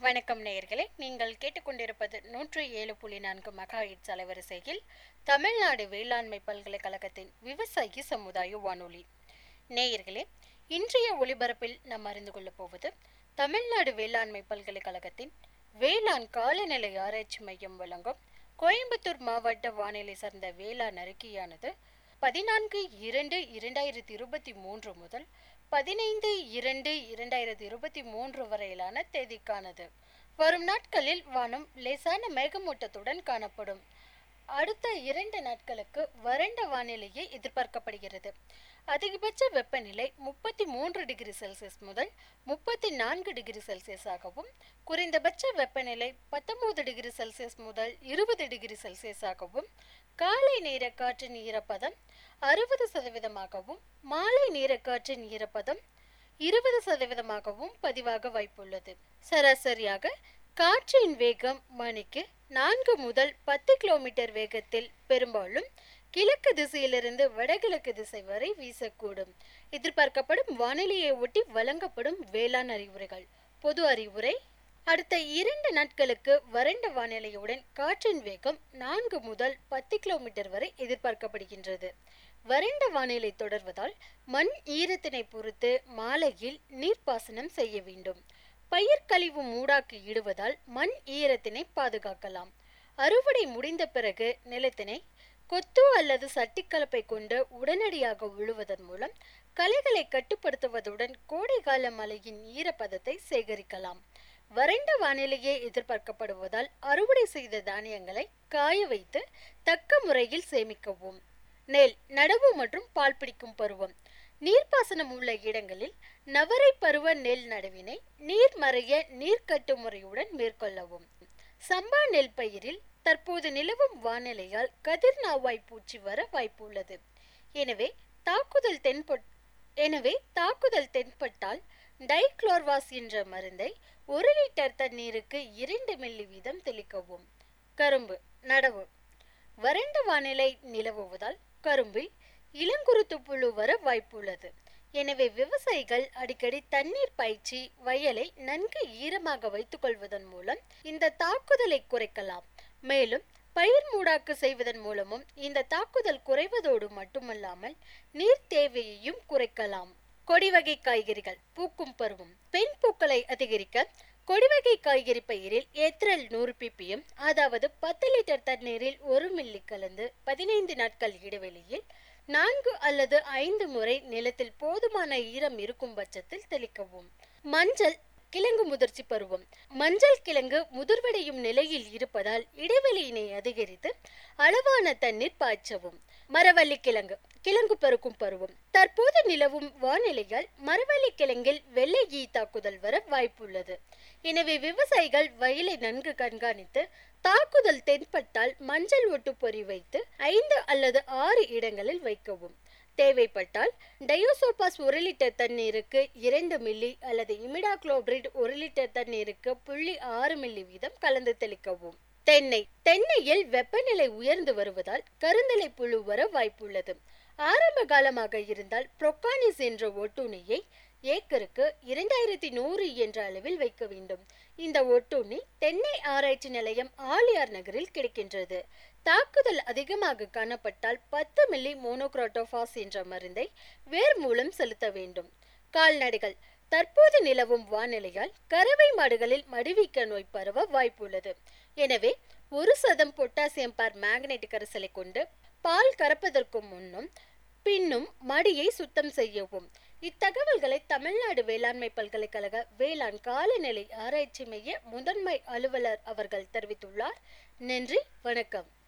வணக்கம் நேயர்களே நீங்கள் கேட்டுக்கொண்டிருப்பது நூற்று ஏழு புள்ளி நான்கு மெகாஹிட்ஸ் அலைவரிசையில் தமிழ்நாடு வேளாண்மை பல்கலைக்கழகத்தின் விவசாயி சமுதாய வானொலி நேயர்களே இன்றைய ஒளிபரப்பில் நாம் அறிந்து கொள்ளப் போவது தமிழ்நாடு வேளாண்மை பல்கலைக்கழகத்தின் வேளாண் காலநிலை ஆராய்ச்சி மையம் வழங்கும் கோயம்புத்தூர் மாவட்ட வானிலை சார்ந்த வேளாண் அறிக்கையானது பதினான்கு இரண்டு இரண்டாயிரத்தி இருபத்தி மூன்று முதல் பதினைந்து இரண்டு இரண்டாயிரத்தி இருபத்தி மூன்று வரையிலான தேதிக்கானது வரும் நாட்களில் வானம் லேசான மேகமூட்டத்துடன் காணப்படும் அடுத்த இரண்டு நாட்களுக்கு வறண்ட வானிலையே எதிர்பார்க்கப்படுகிறது அதிகபட்ச வெப்பநிலை முப்பத்தி மூன்று டிகிரி செல்சியஸ் முதல் முப்பத்தி நான்கு டிகிரி செல்சியஸ் ஆகவும் குறைந்தபட்ச வெப்பநிலை பத்தொன்பது டிகிரி செல்சியஸ் முதல் இருபது டிகிரி செல்சியஸ் ஆகவும் காலை நேர காற்றின் ஈரப்பதம் அறுபது சதவீதமாகவும் மாலை நேர காற்றின் ஈரப்பதம் இருபது சதவீதமாகவும் பதிவாக வாய்ப்புள்ளது சராசரியாக காற்றின் வேகம் மணிக்கு நான்கு முதல் பத்து கிலோமீட்டர் வேகத்தில் பெரும்பாலும் கிழக்கு திசையிலிருந்து வடகிழக்கு திசை வரை வீசக்கூடும் எதிர்பார்க்கப்படும் வானிலையை ஒட்டி வழங்கப்படும் வேளாண் அறிவுரைகள் பொது அறிவுரை அடுத்த இரண்டு நாட்களுக்கு வறண்ட வானிலையுடன் காற்றின் வேகம் நான்கு முதல் பத்து கிலோமீட்டர் வரை எதிர்பார்க்கப்படுகின்றது வறண்ட வானிலை தொடர்வதால் மண் ஈரத்தினை பொறுத்து மாலையில் நீர்ப்பாசனம் செய்ய வேண்டும் பயிர் கழிவு மூடாக்கு இடுவதால் மண் ஈரத்தினை பாதுகாக்கலாம் அறுவடை முடிந்த பிறகு நிலத்தினை கொத்து அல்லது சட்டிக்கலப்பை கொண்டு உடனடியாக உழுவதன் மூலம் களைகளை கட்டுப்படுத்துவதுடன் கோடைகால மழையின் ஈரப்பதத்தை சேகரிக்கலாம் வறண்ட வானிலையே எதிர்பார்க்கப்படுவதால் அறுவடை செய்த தானியங்களை காய வைத்து தக்க முறையில் சேமிக்கவும் நெல் நடவு மற்றும் பால் பிடிக்கும் பருவம் நீர்ப்பாசனம் உள்ள இடங்களில் நவரை பருவ நெல் நடவினை நீர் மறைய நீர்க்கட்டு முறையுடன் மேற்கொள்ளவும் சம்பா நெல் பயிரில் தற்போது நிலவும் வானிலையால் கதிர் நாவாய் பூச்சி வர வாய்ப்பு உள்ளது எனவே தாக்குதல் தென்பட் எனவே தாக்குதல் தென்பட்டால் டைக்ளோர்வாஸ் என்ற மருந்தை ஒரு லிட்டர் தண்ணீருக்கு இரண்டு மில்லி வீதம் தெளிக்கவும் கரும்பு நடவு வறண்ட வானிலை நிலவுவதால் கரும்பில் இளங்குருத்து புழு வர வாய்ப்புள்ளது எனவே விவசாயிகள் அடிக்கடி தண்ணீர் பாய்ச்சி வயலை நன்கு ஈரமாக வைத்துக் கொள்வதன் மூலம் இந்த தாக்குதலை குறைக்கலாம் மேலும் பயிர் மூடாக்கு செய்வதன் மூலமும் இந்த தாக்குதல் குறைவதோடு மட்டுமல்லாமல் நீர் தேவையையும் குறைக்கலாம் கொடிவகை காய்கறிகள் பூக்கும் பருவம் பெண் பூக்களை அதிகரிக்க கொடிவகை காய்கறி பயிரில் ஏத்ரல் நூறு பிபிஎம் அதாவது பத்து லிட்டர் தண்ணீரில் ஒரு மில்லி கலந்து பதினைந்து நாட்கள் இடைவெளியில் நான்கு அல்லது ஐந்து முறை நிலத்தில் போதுமான ஈரம் இருக்கும் பட்சத்தில் தெளிக்கவும் மஞ்சள் கிழங்கு முதிர்ச்சி பருவம் மஞ்சள் கிழங்கு முதிர்வடையும் நிலையில் இருப்பதால் இடைவெளியினை அதிகரித்து அளவான தண்ணீர் பாய்ச்சவும் மரவள்ளி கிழங்கு கிழங்கு பெருக்கும் பருவம் தற்போது நிலவும் வானிலையால் மரவள்ளி கிழங்கில் வெள்ளை ஈ தாக்குதல் வர வாய்ப்புள்ளது எனவே விவசாயிகள் வயலை நன்கு கண்காணித்து தாக்குதல் தென்பட்டால் மஞ்சள் ஒட்டு பொறி வைத்து ஐந்து அல்லது ஆறு இடங்களில் வைக்கவும் தேவைப்பட்டால் டயோசோபாஸ் ஒரு லிட்டர் தண்ணீருக்கு இரண்டு மில்லி அல்லது இமிடாக்ளோபிரிட் ஒரு லிட்டர் தண்ணீருக்கு புள்ளி ஆறு மில்லி வீதம் கலந்து தெளிக்கவும் தென்னை தென்னையில் வெப்பநிலை உயர்ந்து வருவதால் கருந்தலை புழு வர வாய்ப்புள்ளது ஆரம்ப காலமாக இருந்தால் புரோகானிஸ் என்ற ஒட்டுண்ணியை ஏக்கருக்கு இரண்டாயிரத்தி நூறு என்ற அளவில் வைக்க வேண்டும் இந்த ஒட்டுண்ணி தென்னை ஆராய்ச்சி நிலையம் ஆலியார் நகரில் கிடைக்கின்றது தாக்குதல் அதிகமாக காணப்பட்டால் பத்து மில்லி மோனோக்ரோட்டோபாஸ் என்ற மருந்தை வேர் மூலம் செலுத்த வேண்டும் கால்நடைகள் தற்போது நிலவும் வானிலையால் கறவை மாடுகளில் மடிவீக்க நோய் பரவ வாய்ப்புள்ளது எனவே ஒரு சதம் பொட்டாசியம் பார் மேக்னெட் கரைசலை கொண்டு பால் கறப்பதற்கு முன்னும் பின்னும் மடியை சுத்தம் செய்யவும் இத்தகவல்களை தமிழ்நாடு வேளாண்மை பல்கலைக்கழக வேளாண் காலநிலை ஆராய்ச்சி மைய முதன்மை அலுவலர் அவர்கள் தெரிவித்துள்ளார் நன்றி வணக்கம்